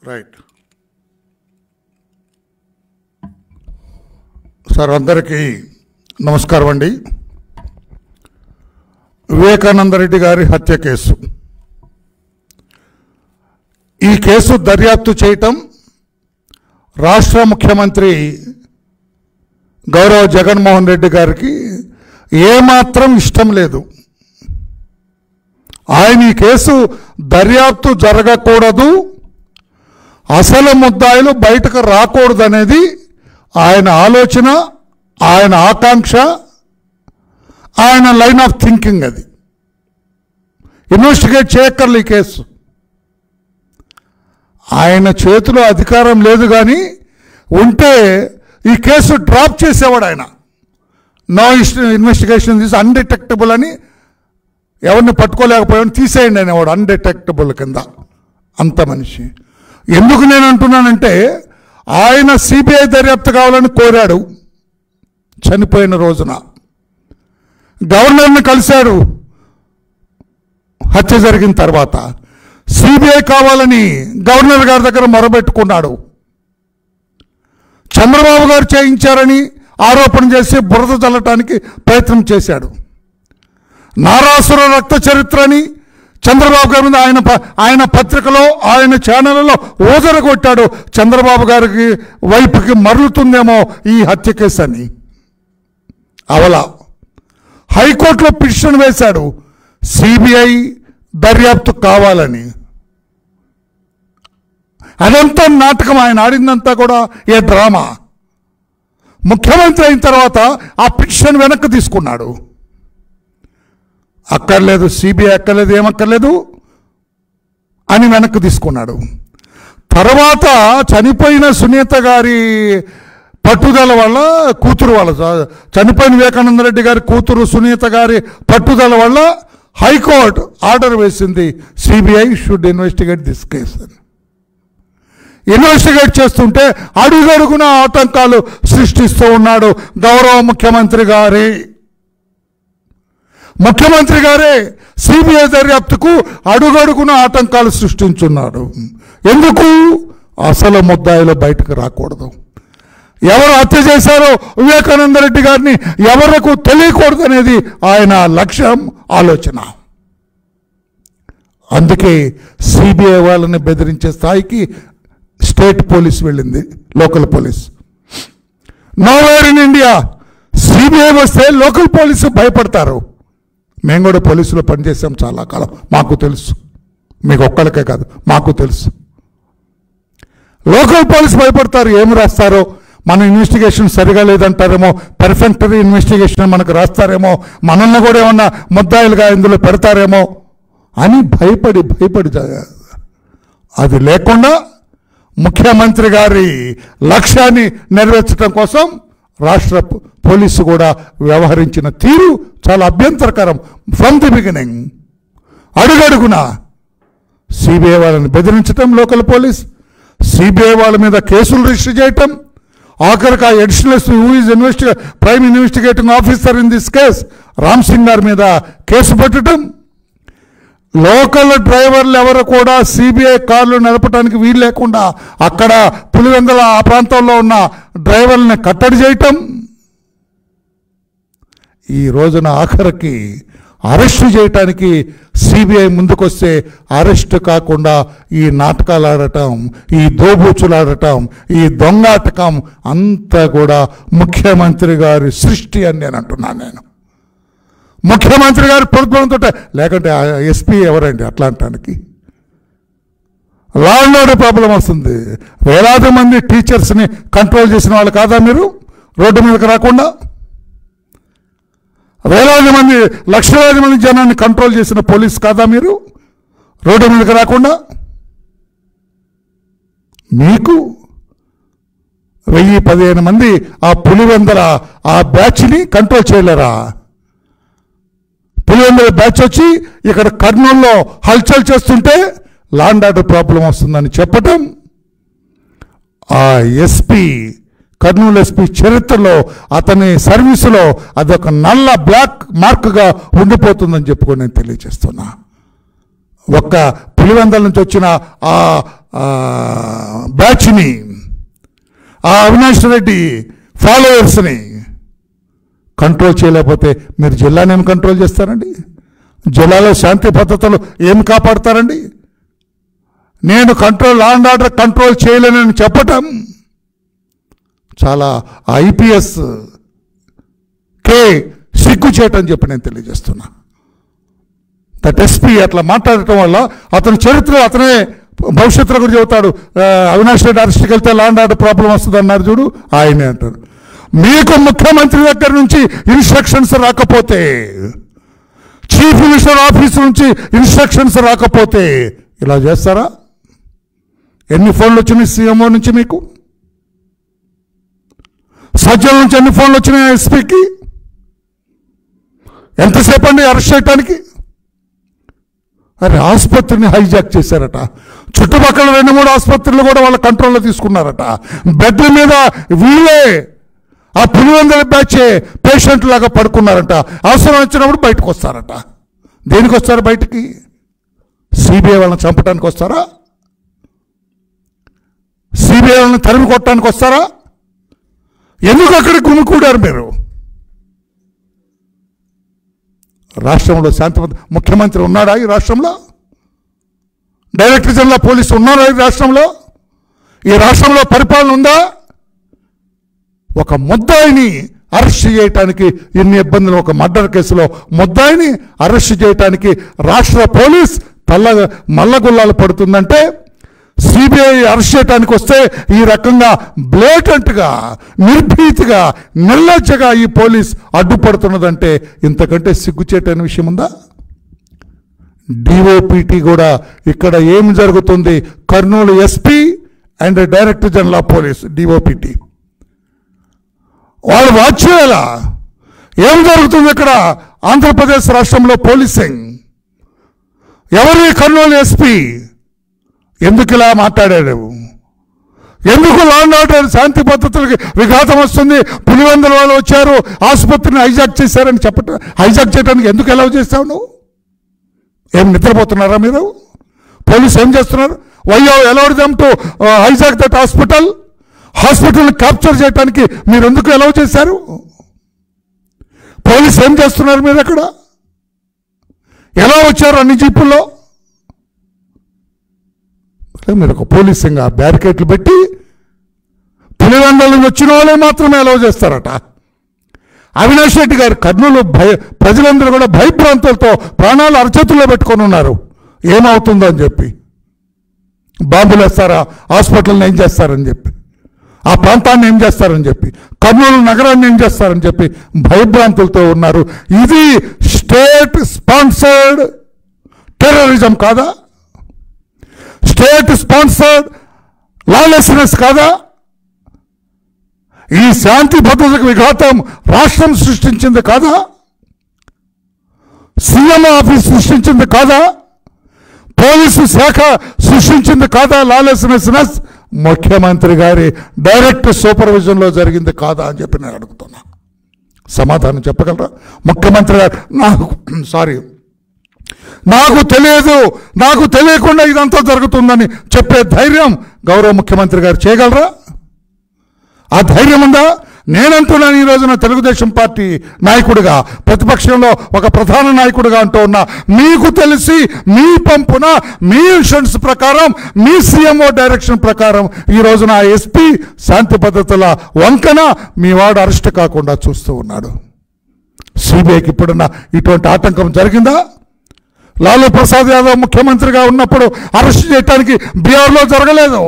Right sir అందరికీ నమస్కారం అండి వివేకానంద రెడ్డి గారి హత్య కేసు ఈ కేసు దర్యాప్తు చేయటం రాష్ట్ర ముఖ్యమంత్రి గౌరవ జగన్మోహన్ రెడ్డి గారికి ఏమాత్రం ఇష్టం లేదు ఆయన ఈ కేసు దర్యాప్తు జరగకూడదు అసలు ముద్దాయిలు బయటకు రాకూడదనేది ఆయన ఆలోచన ఆయన ఆకాంక్ష ఆయన లైన్ ఆఫ్ థింకింగ్ అది ఇన్వెస్టిగేట్ చేయక్కర్లే ఈ కేసు ఆయన చేతిలో అధికారం లేదు కానీ ఉంటే ఈ కేసు డ్రాప్ చేసేవాడు ఆయన నో ఇన్వెస్టిగేషన్ తీసి అన్డిటెక్టబుల్ అని ఎవరిని పట్టుకోలేకపోయాడు తీసేయండి అనేవాడు అన్డిటెక్టబుల్ కింద అంత మనిషి ఎందుకు నేను అంటున్నానంటే ఆయన సిబిఐ దర్యాప్తు కావాలని కోరాడు చనిపోయిన రోజున గవర్నర్ని కలిశాడు హత్య జరిగిన తర్వాత సిబిఐ కావాలని గవర్నర్ గారి దగ్గర మొరబెట్టుకున్నాడు చంద్రబాబు గారు చేయించారని ఆరోపణ చేసి బురద చల్లటానికి ప్రయత్నం చేశాడు నారాసుర రక్త చరిత్రని చంద్రబాబు గారి మీద ఆయన ప- ఆయన పత్రికలో ఆయన ఛానళ్ళలో ఓజర కొట్టాడు చంద్రబాబు గారికి వైపుకి మరలుతుందేమో ఈ హత్య కేసు అని అవలా హైకోర్టులో పిటిషన్ వేశాడు సిబిఐ దర్యాప్తు కావాలని అదంతా నాటకం ఆయన ఆడిందంతా కూడా ఏ డ్రామా ముఖ్యమంత్రి అయిన తర్వాత ఆ పిటిషన్ వెనక్కి తీసుకున్నాడు అక్కర్లేదు సిబిఐ అక్కర్లేదు ఏమక్కర్లేదు అని వెనక్కి తీసుకున్నాడు తర్వాత చనిపోయిన సునీత గారి పట్టుదల వల్ల కూతురు వల్ల చ- చనిపోయిన వివేకానంద రెడ్డి గారి కూతురు సునీత గారి పట్టుదల వల్ల హైకోర్టు ఆర్డర్ వేసింది CBI should investigate this case అని ఇన్వెస్టిగేట్ చేస్తుంటే అడుగడుగున ఆటంకాలు సృష్టిస్తూ ఉన్నాడు గౌరవ ముఖ్యమంత్రి గారి ముఖ్యమంత్రి గారే సిబిఐ దర్యాప్తుకు అడుగడుగున ఆటంకాలు సృష్టించున్నాడు ఎందుకు అసలు ముద్దాయిలో బయటకు రాకూడదు ఎవరు హత్య చేశారో వివేకానంద రెడ్డి గారిని ఎవరికి తెలియకూడదు అనేది ఆయన లక్ష్యం ఆలోచన అందుకే సిబిఐ వాళ్ళని బెదిరించే స్థాయికి స్టేట్ పోలీస్ వెళ్ళింది local police nowhere in India CBI వస్తే లోకల్ పోలీసు భయపడతారు మేము కూడా పోలీసులో పనిచేసాం చాలా కాలం మాకు తెలుసు మీకు ఒక్కళ్ళకే కాదు మాకు తెలుసు లోకల్ పోలీస్ భయపడతారు ఏం రాస్తారో మన ఇన్వెస్టిగేషన్ సరిగా లేదంటారేమో పెర్ఫెక్టరీ ఇన్వెస్టిగేషన్ మనకు రాస్తారేమో మనల్ని కూడా ఏమన్నా ముద్దాయిలుగా ఇందులో పెడతారేమో అని భయపడి భయపడి జ- అది లేకుండా ముఖ్యమంత్రి గారి లక్ష్యాన్ని నెరవేర్చడం కోసం రాష్ట్ర పో- పోలీసు కూడా వ్యవహరించిన తీరు చాలా అభ్యంతరకరం ఫ్రమ్ ది బిగినింగ్ అడుగడుగునా సిబిఐ వాళ్ళని బెదిరించటం లోకల్ పోలీస్ సిబిఐ వాళ్ళ మీద కేసులు రిజిస్టర్ చేయటం ఆఖరికి ఆ additional who is investigate prime investigating officer in this case Ram Singh గారి మీద కేసు పెట్టడం లోకల్ డ్రైవర్లు ఎవరు కూడా సిబిఐ కార్లు నడపడానికి వీలు లేకుండా అక్కడ పులివెందల ఆ ప్రాంతంలో ఉన్న డ్రైవర్లని కట్టడి చేయటం ఈ రోజున ఆఖరికి అరెస్టు చేయటానికి సిబిఐ ముందుకొస్తే అరెస్ట్ కాకుండా ఈ నాటకాలు ఆడటం ఈ దోబూచులు ఆడటం ఈ దొంగాటకం అంతా కూడా ముఖ్యమంత్రి గారి సృష్టి అని నేను అంటున్నాను నేను ముఖ్యమంత్రి గారి ప్రభుత్వంతో లేకుంటే ఎస్పీ ఎవరండి అట్లా అంటానికి లా అండ్ ఆర్డర్ ప్రాబ్లం వస్తుంది వేలాది మంది టీచర్స్ని కంట్రోల్ చేసిన వాళ్ళు కాదా మీరు రోడ్డు మీదకి రాకుండా వేలాది మంది లక్షలాది మంది జనాన్ని కంట్రోల్ చేసిన పోలీస్ కాదా మీరు రోడ్డు మీదకి రాకుండా మీకు వెయ్యి పదిహేను మంది ఆ పులివెందల ఆ బ్యాచ్ని కంట్రోల్ చేయలేరా పులివెందుల బ్యాచ్ వచ్చి ఇక్కడ కర్నూలులో హల్చల్ చేస్తుంటే లాండ్ ఆర్డర్ ప్రాబ్లం వస్తుందని చెప్పటం ఆ ఎస్పీ కర్నూలు ఎస్పీ చరిత్రలో అతని సర్వీసులో అదొక నల్ల బ్లాక్ మార్క్గా ఉండిపోతుందని చెప్పుకొని నేను తెలియజేస్తున్నా ఒక్క పులివెందల నుంచి వచ్చిన ఆ ఆ, బ్యాచ్ని ఆ అవినాష్ రెడ్డి ఫాలోవర్స్ని కంట్రోల్ చేయలేకపోతే మీరు జిల్లాని ఏం కంట్రోల్ చేస్తారండి జిల్లాలో శాంతి భద్రతలు ఏం కాపాడతారండి నేను control law and order control చేయలేనని చెప్పటం చాలా ఐపీఎస్ కే సిగ్గు చేయటం చెప్పి నేను తెలియజేస్తున్నా దట్ ఎస్పీ అట్లా మాట్లాడటం వల్ల అతని చరిత్ర అతనే భవిష్యత్తులో కూడా చెబుతాడు ఆ, అవినాష్ రెడ్డి అరెస్ట్కి వెళ్తే లాండ్ ఆర్డర్ ప్రాబ్లం వస్తుంది అన్నారు చూడు ఆయనే అంటారు మీకు ముఖ్యమంత్రి దగ్గర నుంచి ఇన్స్ట్రక్షన్స్ రాకపోతే చీఫ్ మినిస్టర్ ఆఫీస్ నుంచి ఇన్స్ట్రక్షన్స్ రాకపోతే ఇలా చేస్తారా ఎన్ని ఫోన్లు వచ్చినాయి సీఎంఓ నుంచి మీకు సజ్జల నుంచి ఎన్ని ఫోన్లు వచ్చినాయి ఎస్పీకి ఎంతసేపు అండి అరెస్ట్ చేయటానికి అరే ఆసుపత్రిని హైజాక్ చేశారట చుట్టుపక్కల రెండు మూడు ఆసుపత్రులు కూడా వాళ్ళ కంట్రోల్లో తీసుకున్నారట బెడ్ల మీద వీళ్ళే ఆ పులివెందల బ్యాచే పేషెంట్ లాగా పడుకున్నారట అవసరం వచ్చినప్పుడు బయటకు వస్తారట దేనికి వస్తారు బయటికి సిబిఐ వాళ్ళని చంపడానికి వస్తారా సిబిఐ వాళ్ళని తరిమి కొట్టడానికి వస్తారా ఎందుకు అక్కడ గుమికూడారు మీరు రాష్ట్రంలో శాంతి భద్ర- ముఖ్యమంత్రి ఉన్నాడా ఈ రాష్ట్రంలో డైరెక్టర్ జనరల్ పోలీసు ఉన్నారా ఈ రాష్ట్రంలో ఈ రాష్ట్రంలో పరిపాలన ఉందా ఒక ముద్దాయిని అరెస్ట్ చేయటానికి ఇన్ని ఇబ్బందులు ఒక మర్డర్ కేసులో ముద్దాయిని అరెస్ట్ చేయటానికి రాష్ట్ర పోలీస్ తల్ల మల్లగుల్లాలు పడుతుందంటే సిబిఐ అరెస్ట్ చేయడానికి వస్తే ఈ రకంగా బ్లేటెంట్గా నిర్భీతిగా నిర్లజ్జగా ఈ పోలీస్ అడ్డుపడుతున్నదంటే ఇంతకంటే సిగ్గుచేటైన విషయం ఉందా డిఓపిటి కూడా ఇక్కడ ఏం జరుగుతుంది Kurnool SP and director general of police DOPT వాళ్ళు వాచ్ చేయాలా ఏం జరుగుతుంది ఇక్కడ ఆంధ్రప్రదేశ్ రాష్ట్రంలో పోలీసింగ్ ఎవరి కర్నూలు ఎస్పీ ఎందుకు ఇలా మాట్లాడాడు ఎందుకు లాండ్ ఆర్డర్ శాంతి భద్రతలకి విఘాతం వస్తుంది పులివెందుల వాళ్ళు వచ్చారు ఆసుపత్రిని హైజాక్ చేశారని చెప్పట హైజాక్ చేయడానికి ఎందుకు ఎలా చేస్తావు నువ్వు ఏం నిద్రపోతున్నారా మీరు పోలీసు ఏం చేస్తున్నారు వయ్యో allowed them to hijack that hospital hospital capture చేయడానికి మీరు ఎందుకు ఎలవ్ చేశారు పోలీసు ఏం చేస్తున్నారు మీరు అక్కడ ఎలా వచ్చారు అన్ని జీపుల్లో మీరు ఒక పోలీసింగ్ ఆ బ్యారికేట్లు పెట్టి పులివెందల నుంచి వచ్చిన వాళ్ళే మాత్రమే అలవ్ చేస్తారట అవినాష్ రెడ్డి గారు కర్నూలు భయ ప్రజలందరూ కూడా భయభ్రాంతులతో ప్రాణాలు అరచేతుల్లో పెట్టుకొని ఉన్నారు ఏమవుతుందో అని చెప్పి బాంబులు వేస్తారా హాస్పిటల్ని ఏం చేస్తారని చెప్పి ఆ ప్రాంతాన్ని ఏం చేస్తారని చెప్పి కర్నూలు నగరాన్ని ఏం చేస్తారని చెప్పి భయభ్రాంతులతో ఉన్నారు ఇది స్టేట్ స్పాన్సర్డ్ టెర్రరిజం కాదా స్టేట్ స్పాన్సర్డ్ లాలెస్నెస్ కాదా ఈ శాంతి భద్రతకు విఘాతం రాష్ట్రం సృష్టించింది కాదా సీఎం ఆఫీస్ సృష్టించింది కాదా పోలీసు శాఖ సృష్టించింది కాదా లాలెస్నెస్నెస్ ముఖ్యమంత్రి గారి డైరెక్ట్ సూపర్విజన్లో జరిగింది కాదా అని చెప్పి నేను అడుగుతున్నా సమాధానం చెప్పగలరా ముఖ్యమంత్రి గారు నాకు సారీ నాకు తెలియదు నాకు తెలియకుండా ఇదంతా జరుగుతుందని చెప్పే ధైర్యం గౌరవ ముఖ్యమంత్రి గారు చేయగలరా ఆ ధైర్యం ఉందా నేనంటున్నాను ఈ రోజున తెలుగుదేశం పార్టీ నాయకుడిగా ప్రతిపక్షంలో ఒక ప్రధాన నాయకుడిగా అంటూ ఉన్నా మీకు తెలిసి మీ పంపున మీ ఇన్సూరెన్స్ ప్రకారం మీ సీఎంఓ డైరెక్షన్ ప్రకారం ఈ రోజున ఆ ఎస్పీ శాంతి భద్రతల వంకన మీ వాడు అరెస్ట్ కాకుండా చూస్తూ ఉన్నాడు సిబిఐకి ఇప్పుడున్న ఇటువంటి ఆటంకం జరిగిందా లాలూ ప్రసాద్ యాదవ్ ముఖ్యమంత్రిగా ఉన్నప్పుడు అరెస్ట్ చేయడానికి బీహార్లో జరగలేదు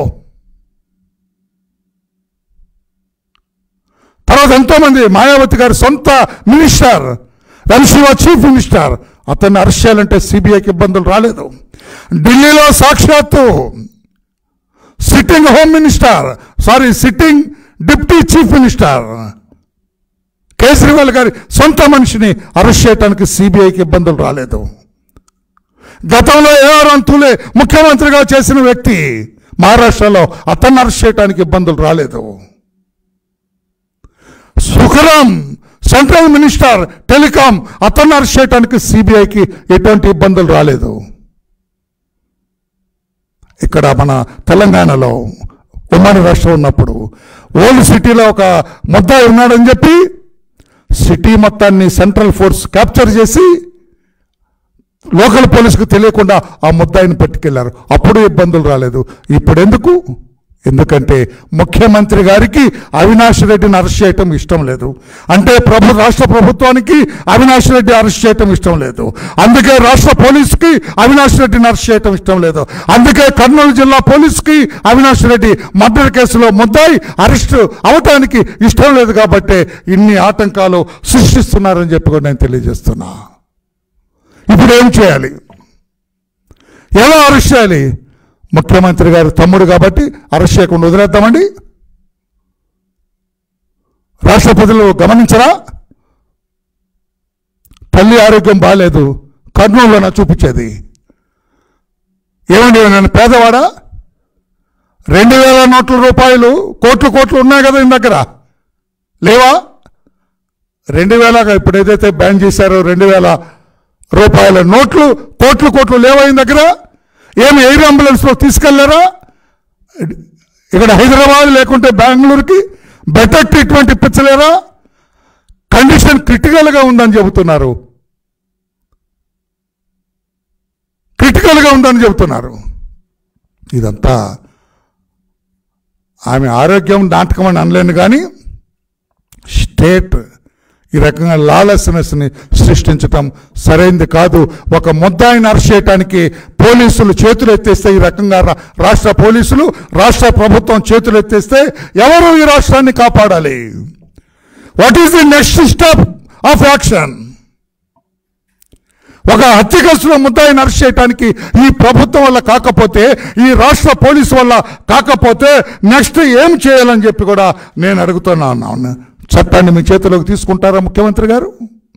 తర్వాత ఎంతోమంది మాయావతి గారి సొంత మినిస్టర్ వంశీవా చీఫ్ మినిస్టర్ అతన్ని అరెస్ట్ చేయాలంటే సిబిఐకి ఇబ్బందులు రాలేదు ఢిల్లీలో సాక్షాత్తు sitting home minister sorry sitting deputy chief minister Kejriwal గారి సొంత మనిషిని అరెస్ట్ చేయడానికి సిబిఐకి ఇబ్బందులు రాలేదు గతంలో ఏఆర్ అంతులే ముఖ్యమంత్రిగా చేసిన వ్యక్తి మహారాష్ట్రలో అతన్ని అరెస్ట్ చేయడానికి ఇబ్బందులు రాలేదు సుఖరాం సెంట్రల్ మినిస్టర్ టెలికాం అతన్ని అరెస్ట్ చేయడానికి సిబిఐకి ఎటువంటి ఇబ్బందులు రాలేదు ఇక్కడ మన తెలంగాణలో ఉమ్మడి రాష్ట్రం ఉన్నప్పుడు ఓల్డ్ సిటీలో ఒక ముద్దాయి ఉన్నాడని చెప్పి సిటీ మొత్తాన్ని సెంట్రల్ ఫోర్స్ క్యాప్చర్ చేసి లోకల్ పోలీసుకు తెలియకుండా ఆ ముద్దాయిని పట్టుకెళ్లారు అప్పుడు ఇబ్బందులు రాలేదు ఇప్పుడు ఎందుకు ఎందుకంటే ముఖ్యమంత్రి గారికి అవినాష్ రెడ్డిని అరెస్ట్ చేయటం ఇష్టం లేదు అంటే ప్రభు రాష్ట్ర ప్రభుత్వానికి అవినాష్ రెడ్డి అరెస్ట్ చేయటం ఇష్టం లేదు అందుకే రాష్ట్ర పోలీసుకి అవినాష్ రెడ్డిని అరెస్ట్ చేయటం ఇష్టం లేదు అందుకే కర్నూలు జిల్లా పోలీసుకి అవినాష్ రెడ్డి మర్డర్ కేసులో ముద్దాయి అరెస్ట్ అవటానికి ఇష్టం లేదు కాబట్టి ఇన్ని ఆటంకాలు సృష్టిస్తున్నారని చెప్పి కూడా నేను తెలియజేస్తున్నా ఇప్పుడు ఏం చేయాలి ఎలా అరెస్ట్ చేయాలి ముఖ్యమంత్రి గారు తమ్ముడు కాబట్టి అరెస్ట్ చేయకుండా వదిలేద్దామండి రాష్ట్ర ప్రజలు గమనించరా తల్లి ఆరోగ్యం బాగాలేదు కర్నూలులో నా చూపించేది ఏమండి నేను పేదవాడా రెండు వేల నోట్ల రూపాయలు కోట్లు కోట్లు ఉన్నాయి కదా ఈ దగ్గర లేవా రెండు వేల ఇప్పుడు ఏదైతే బ్యాన్ చేశారో రెండు వేల రూపాయల నోట్లు కోట్లు కోట్లు లేవా ఈ దగ్గర ఏమి ఎయిర్ అంబులెన్స్లో తీసుకెళ్లారా ఇక్కడ హైదరాబాద్ లేకుంటే బెంగళూరుకి బెటర్ ట్రీట్మెంట్ ఇప్పించలేరా కండిషన్ క్రిటికల్గా ఉందని చెబుతున్నారు క్రిటికల్గా ఉందని చెబుతున్నారు ఇదంతా ఆమె ఆరోగ్యం నాటకం అని అనలేను కానీ స్టేట్ ఈ రకంగా లాలెస్నెస్ని సృష్టించటం సరైంది కాదు ఒక ముద్దాయిని అరెస్ట్ చేయడానికి పోలీసులు చేతులు ఎత్తేస్తే ఈ రకంగా రా- రాష్ట్ర పోలీసులు రాష్ట్ర ప్రభుత్వం చేతులు ఎత్తేస్తే ఎవరు ఈ రాష్ట్రాన్ని కాపాడాలి what is the next step of action ఒక హత్య కేసులో ముద్దాయిని అరెస్ట్ చేయడానికి ఈ ప్రభుత్వం వల్ల కాకపోతే ఈ రాష్ట్ర పోలీసు వల్ల కాకపోతే నెక్స్ట్ ఏం చేయాలని చెప్పి కూడా నేను అడుగుతున్నా ఉన్నాను చట్టాన్ని మీ చేతిలోకి తీసుకుంటారా ముఖ్యమంత్రి గారు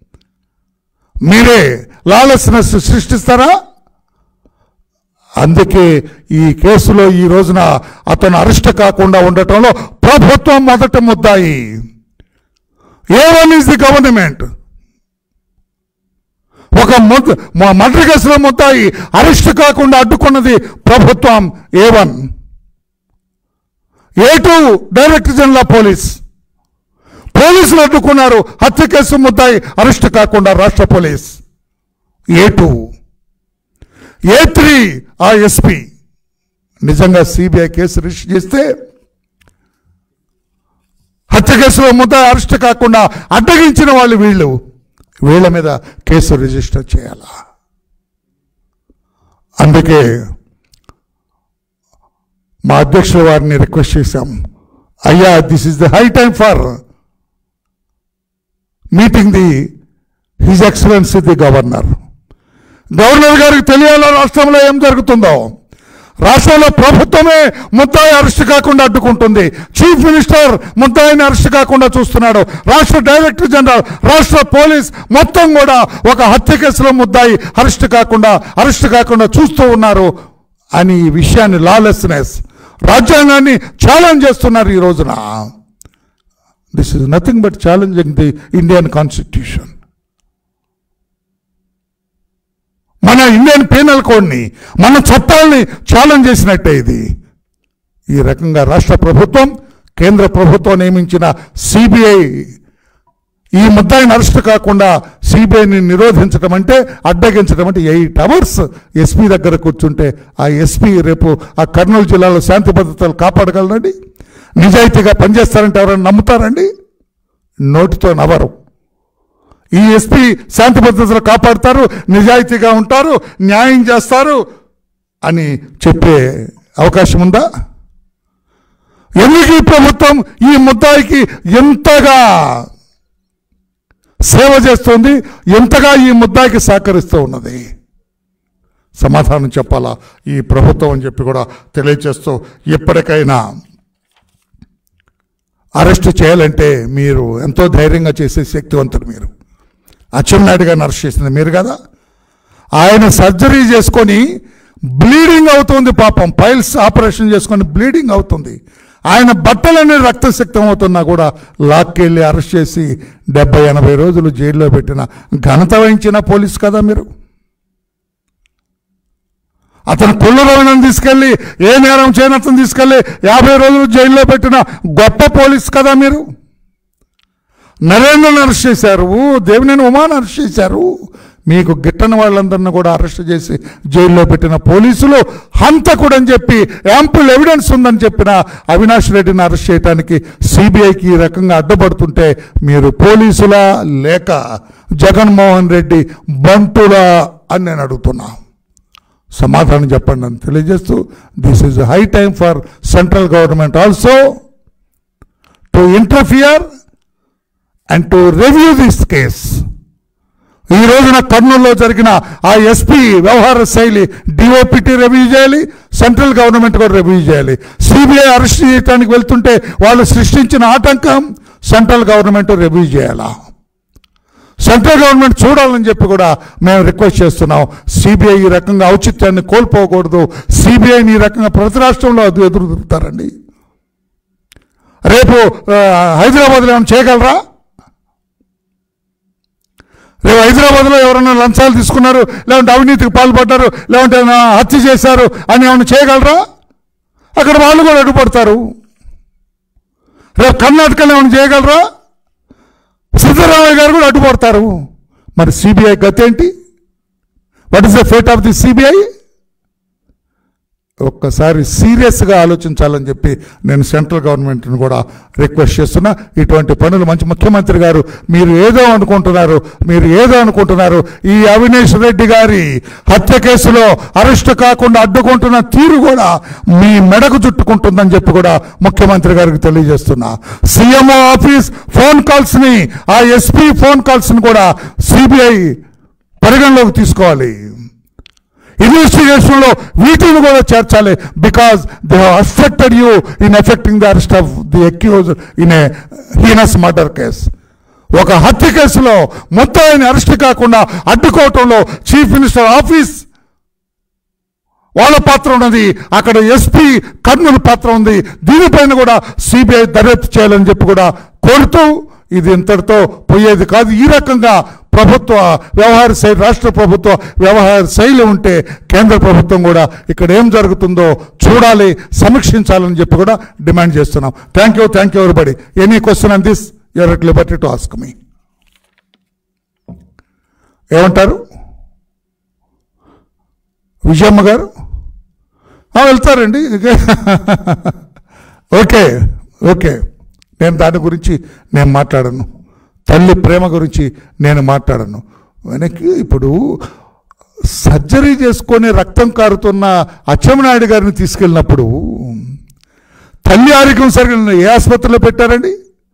మీరే లాలెస్నెస్ సృష్టిస్తారా అందుకే ఈ కేసులో ఈ రోజున అతను అరెస్ట్ కాకుండా ఉండటంలో ప్రభుత్వం మొదట ముద్దాయి A one is the government ఒక ముద్ద మా మర్డర్ కేసులో ముద్దాయి అరెస్ట్ కాకుండా అడ్డుకున్నది ప్రభుత్వం A one A two director general of police పోలీసులు అడ్డుకున్నారు హత్య కేసు ముద్దాయి అరెస్ట్ కాకుండా రాష్ట్ర police A two A three ఆ ఎస్పీ నిజంగా సిబిఐ కేసు రిజిస్టర్ చేస్తే హత్య కేసులో ముద్దాయి అరెస్ట్ కాకుండా అడ్డగించిన వాళ్ళు వీళ్ళు వీళ్ళ మీద కేసు రిజిస్టర్ చేయాలా అందుకే మా అధ్యక్షుల వారిని రిక్వెస్ట్ చేశాం అయ్యా this is the high time for meeting the his excellency the governor governor గారికి తెలియాలా రాష్ట్రంలో ఏం జరుగుతుందో రాష్ట్రంలో ప్రభుత్వమే ముద్దాయి అరెస్ట్ కాకుండా అడ్డుకుంటుంది చీఫ్ మినిస్టర్ ముద్దాయిని అరెస్ట్ కాకుండా చూస్తున్నాడు రాష్ట్ర డైరెక్టర్ జనరల్ రాష్ట్ర పోలీస్ మొత్తం కూడా ఒక హత్య కేసులో ముద్దాయి అరెస్ట్ కాకుండా అరెస్ట్ కాకుండా చూస్తూ ఉన్నారు అని ఈ విషయాన్ని లాలెస్నెస్ రాజ్యాంగాన్ని ఛాలెంజ్ చేస్తున్నారు ఈ రోజున this is nothing but challenging the Indian constitution మన ఇండియన్ పీనల్ కోడ్ని మన చట్టాలని ఛాలెంజ్ చేసినట్టే ఇది ఈ రకంగా రాష్ట్ర ప్రభుత్వం కేంద్ర ప్రభుత్వం నియమించిన సిబిఐ ఈ ముద్దాయిని అరెస్ట్ కాకుండా సిబిఐని నిరోధించడం అంటే అడ్డగించడం అంటే ఎయిట్ అవర్స్ ఎస్పీ దగ్గర కూర్చుంటే ఆ ఎస్పీ రేపు ఆ కర్నూలు జిల్లాలో శాంతి భద్రతలు కాపాడగలరండి నిజాయితీగా పనిచేస్తారంటే ఎవరైనా నమ్ముతారండి నోటితో నవరు ఈ ఎస్పీ శాంతి భద్రతలు కాపాడుతారు నిజాయితీగా ఉంటారు న్యాయం చేస్తారు అని చెప్పే అవకాశం ఉందా ఎందుకు ఈ ప్రభుత్వం ఈ ముద్దాయికి ఎంతగా సేవ చేస్తుంది ఎంతగా ఈ ముద్దాయికి సహకరిస్తూ ఉన్నది సమాధానం చెప్పాలా ఈ ప్రభుత్వం అని చెప్పి కూడా తెలియచేస్తూ ఎప్పటికైనా అరెస్ట్ చేయాలంటే మీరు ఎంతో ధైర్యంగా చేసే శక్తివంతులు మీరు అచ్చెన్నాయుడు గారిని అరెస్ట్ చేసింది మీరు కదా ఆయన సర్జరీ చేసుకొని బ్లీడింగ్ అవుతుంది పాపం పైల్స్ ఆపరేషన్ చేసుకొని బ్లీడింగ్ అవుతుంది ఆయన బట్టలన్నీ రక్తశక్తం అవుతున్నా కూడా లాక్కెళ్ళి అరెస్ట్ చేసి డెబ్బై ఎనభై రోజులు జైల్లో పెట్టిన ఘనత వహించిన పోలీస్ కదా మీరు అతను కొల్లు రవణను తీసుకెళ్ళి ఏ నేరం చేయని అతను తీసుకెళ్ళి యాభై రోజులు జైల్లో పెట్టిన గొప్ప పోలీస్ కదా మీరు నరేంద్రను అరెస్ట్ చేశారు దేవినేని ఉమాను అరెస్ట్ చేశారు మీకు గిట్టని వాళ్ళందరిని కూడా అరెస్ట్ చేసి జైల్లో పెట్టిన పోలీసులు హంతకుడు అని చెప్పి యాంపుల్ ఎవిడెన్స్ ఉందని చెప్పిన అవినాష్ రెడ్డిని అరెస్ట్ చేయడానికి సిబిఐకి ఈ రకంగా అడ్డుపడుతుంటే మీరు పోలీసులా లేక జగన్మోహన్ రెడ్డి బంటులా అని నేను అడుగుతున్నా సమాధానం చెప్పండి అని తెలియజేస్తూ this is high time for central government also to interfere and to review this case ఈ రోజున కర్నూలులో జరిగిన ఆ ఎస్పీ వ్యవహార శైలి డిఓపిటి రివ్యూ చేయాలి సెంట్రల్ గవర్నమెంట్ కూడా రివ్యూ చేయాలి సిబిఐ అరెస్ట్ చేయడానికి వెళ్తుంటే వాళ్ళు సృష్టించిన ఆటంకం సెంట్రల్ గవర్నమెంట్ రివ్యూ చేయాలా సెంట్రల్ గవర్నమెంట్ చూడాలని చెప్పి కూడా మేము రిక్వెస్ట్ చేస్తున్నాం సిబిఐ ఈ రకంగా ఔచిత్యాన్ని కోల్పోకూడదు సిబిఐని ఈ రకంగా ప్రతి రాష్ట్రంలో అది ఎదురు తిరుగుతారండి రేపు ఆ, హైదరాబాద్లో ఏమైనా చేయగలరా రేపు హైదరాబాద్లో ఎవరైనా లంచాలు తీసుకున్నారు లేదంటే అవినీతికి పాల్పడ్డారు లేదంటే ఏమైనా హత్య చేశారు అని ఏమైనా చేయగలరా అక్కడ వాళ్ళు కూడా అడ్డుపడతారు రేపు కర్ణాటకలో ఏమైనా చేయగలరా సిద్ధరామయ్య గారు కూడా అడ్డుపడతారు మరి సిబిఐ గతేంటి what is the fate of the CBI ఒక్కసారి సీరియస్గా ఆలోచించాలని చెప్పి నేను సెంట్రల్ గవర్నమెంట్ని కూడా రిక్వెస్ట్ చేస్తున్నా ఇటువంటి పనులు మంచి ముఖ్యమంత్రి గారు మీరు ఏదో అనుకుంటున్నారు మీరు ఏదో అనుకుంటున్నారు ఈ అవినేష్ రెడ్డి గారి హత్య కేసులో అరెస్ట్ కాకుండా అడ్డుకుంటున్న తీరు కూడా మీ మెడకు చుట్టుకుంటుందని చెప్పి కూడా ముఖ్యమంత్రి గారికి తెలియజేస్తున్నా సీఎంఓ ఆఫీస్ ఫోన్ కాల్స్ని ఆ ఎస్పీ ఫోన్ కాల్స్ని కూడా సిబిఐ పరిగణలోకి తీసుకోవాలి ఇన్వెస్టిగేషన్ లో వీటిని కూడా చేర్చాలి because they have affected you in effecting the arrest of the accused in a heinous murder case ఒక హత్య కేసులో మొత్తం ఆయన అరెస్ట్ కాకుండా అడ్డుకోవటంలో చీఫ్ మినిస్టర్ ఆఫీస్ వాళ్ళ పాత్ర ఉన్నది అక్కడ ఎస్పీ కర్నూలు పాత్ర ఉంది దీనిపైన కూడా సిబిఐ దర్యాప్తు చేయాలని చెప్పి కూడా కోరుతూ ఇది ఇంతటితో పోయేది కాదు ఈ రకంగా ప్రభుత్వ వ్యవహార శైలి రాష్ట్ర ప్రభుత్వ వ్యవహార శైలి ఉంటే కేంద్ర ప్రభుత్వం కూడా ఇక్కడ ఏం జరుగుతుందో చూడాలి సమీక్షించాలని చెప్పి కూడా డిమాండ్ చేస్తున్నాం thank you thank you everybody any question on this you are at liberty to ask me ఏమంటారు విజయమ్మ గారు ఆ, వెళ్తారండి ఓకే ఓకే నేను దాని గురించి నేను మాట్లాడను తల్లి ప్రేమ గురించి నేను మాట్లాడను వెనక్కి ఇప్పుడు సర్జరీ చేసుకొని రక్తం కారుతున్న అచ్చెన్నాయుడు గారిని తీసుకెళ్ళినప్పుడు తల్లి ఆరోగ్యం సరిగ్గా ఏ ఆసుపత్రిలో పెట్టారండి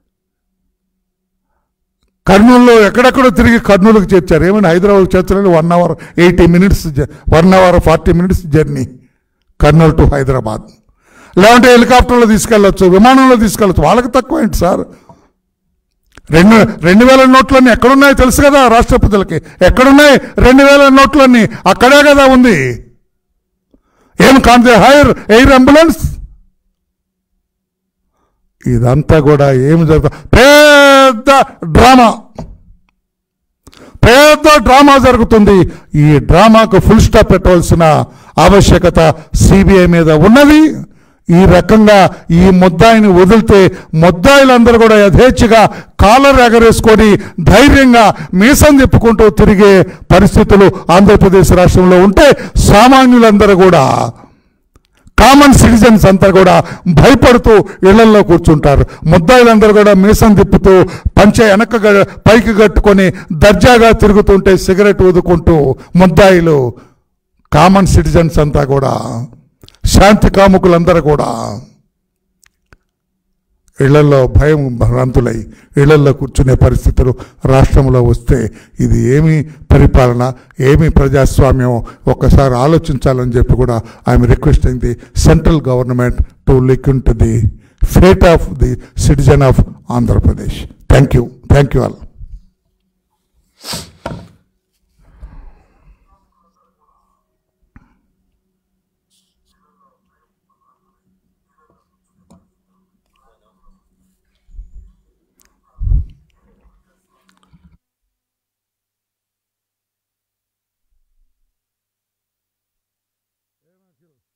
కర్నూలులో ఎక్కడెక్కడో తిరిగి కర్నూలుకు చేర్చారు ఏమైనా హైదరాబాద్ చేర్చారని one hour eighty minutes one hour forty minutes journey Kurnool to Hyderabad లేదంటే హెలికాప్టర్లో తీసుకెళ్ళొచ్చు విమానంలో తీసుకెళ్ళొచ్చు వాళ్ళకి తక్కువ ఏంటి సార్ రెండు రెండు వేల నోట్లన్నీ ఎక్కడున్నాయో తెలుసు కదా రాష్ట్ర ప్రజలకి ఎక్కడున్నాయి రెండు వేల నోట్లన్నీ అక్కడే కదా ఉంది ఏం కాంతి హైర్ ఎయిర్ అంబులెన్స్ ఇదంతా కూడా ఏమి జరుగుతా పెద్ద డ్రామా పెద్ద డ్రామా జరుగుతుంది ఈ డ్రామాకు ఫుల్ స్టాప్ పెట్టవలసిన ఆవశ్యకత సిబిఐ మీద ఉన్నది ఈ రకంగా ఈ ముద్దాయిని వదిలితే ముద్దాయిలందరూ కూడా యథేచ్ఛగా కాలర్ ఎగరేసుకొని ధైర్యంగా మీసం తిప్పుకుంటూ తిరిగే పరిస్థితులు ఆంధ్రప్రదేశ్ రాష్ట్రంలో ఉంటే సామాన్యులందరూ కూడా కామన్ సిటిజన్స్ అంతా కూడా భయపడుతూ ఇళ్లలో కూర్చుంటారు ముద్దాయిలందరూ కూడా మీసం తిప్పుతూ పంచె వెనక గ- పైకి కట్టుకొని దర్జాగా తిరుగుతుంటే సిగరెట్ ఊదుకుంటూ ముద్దాయిలు కామన్ సిటిజన్స్ అంతా కూడా శాంతి కాముకులందరూ కూడా ఇళ్లలో భయం భ్రాంతులై ఇళ్లలో కూర్చునే పరిస్థితులు రాష్ట్రంలో వస్తే ఇది ఏమి పరిపాలన ఏమి ప్రజాస్వామ్యం ఒక్కసారి ఆలోచించాలని చెప్పి కూడా I'm requesting the central government to look into the fate of the citizen of Andhra Pradesh thank you thank you all you.